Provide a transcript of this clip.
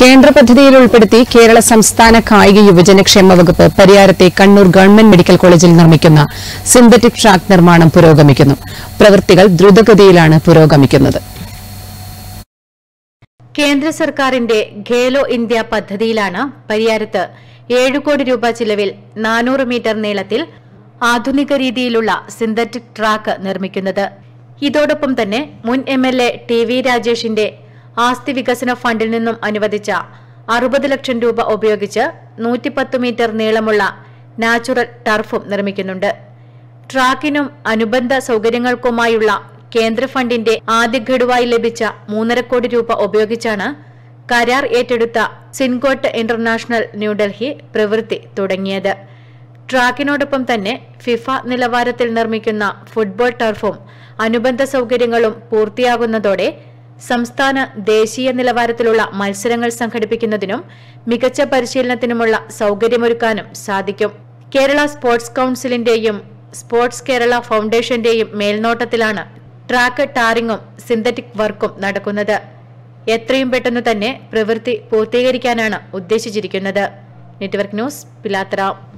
കേന്ദ്ര പദ്ധതിയിൽ ഉൾപ്പെടുത്തി കേരള സംസ്ഥാന കായിക യുവജനക്ഷേമ വകുപ്പ് പരിയാരത്തെ കണ്ണൂർ ഗവൺമെന്റ് മെഡിക്കൽ കോളേജിൽ നിർമ്മിക്കുന്ന സിന്തറ്റിക് ട്രാക്ക് നിർമ്മാണം പുരോഗമിക്കുന്നു പ്രവൃത്തികൾ ദ്രുതഗതിയിലാണ് പുരോഗമിക്കുന്നത് കേന്ദ്ര സർക്കാരിന്റെ ഖേലോ ഇന്ത്യ പദ്ധതിയിലാണ് പരിയാരത്ത് ഏഴ് കോടി രൂപ ചിലവിൽ നാനൂറ് മീറ്റർ നീളത്തിൽ ആധുനിക രീതിയിലുള്ള സിന്തറ്റിക് ട്രാക്ക് നിർമ്മിക്കുന്നത് ഇതോടൊപ്പം തന്നെ മുൻ M L A T V രാജേഷിന്റെ ആസ്തി വികസന ഫണ്ടിൽ നിന്നും അനുവദിച്ച അറുപത് ലക്ഷം രൂപ ഉപയോഗിച്ച് നൂറ്റിപ്പത്ത് മീറ്റർ നീളമുള്ള നാച്ചുറൽ ടർഫും നിർമ്മിക്കുന്നുണ്ട് ട്രാക്കിനും അനുബന്ധ സൗകര്യങ്ങൾക്കുമായുള്ള കേന്ദ്ര ഫണ്ടിന്റെ ആദ്യ ഗഡുവായി ലഭിച്ച മൂന്നര കോടി രൂപ ഉപയോഗിച്ചാണ് കരാർ ഏറ്റെടുത്ത സിൻകോട്ട് ഇന്റർനാഷണൽ ന്യൂഡൽഹി പ്രവൃത്തി തുടങ്ങിയത് ട്രാക്കിനോടൊപ്പം തന്നെ ഫിഫ നിലവാരത്തിൽ നിർമ്മിക്കുന്ന ഫുട്ബോൾ ടർഫും അനുബന്ധ സൗകര്യങ്ങളും പൂർത്തിയാകുന്നതോടെ സംസ്ഥാന ദേശീയ നിലവാരത്തിലുള്ള മത്സരങ്ങൾ സംഘടിപ്പിക്കുന്നതിനും മികച്ച പരിശീലനത്തിനുമുള്ള സൗകര്യമൊരുക്കാനും സാധിക്കും കേരള സ്പോർട്സ് കൌൺസിലിന്റെയും സ്പോർട്സ് കേരള ഫൗണ്ടേഷന്റെയും മേൽനോട്ടത്തിലാണ് ട്രാക്ക് ടാറിങ്ങും സിന്തറ്റിക് വർക്കും നടക്കുന്നത് എത്രയും പെട്ടെന്ന് തന്നെ പ്രവൃത്തി പൂർത്തീകരിക്കാനാണ് ഉദ്ദേശിച്ചിരിക്കുന്നത് നെറ്റ്വർക്ക് ന്യൂസ് പിലാത്തറ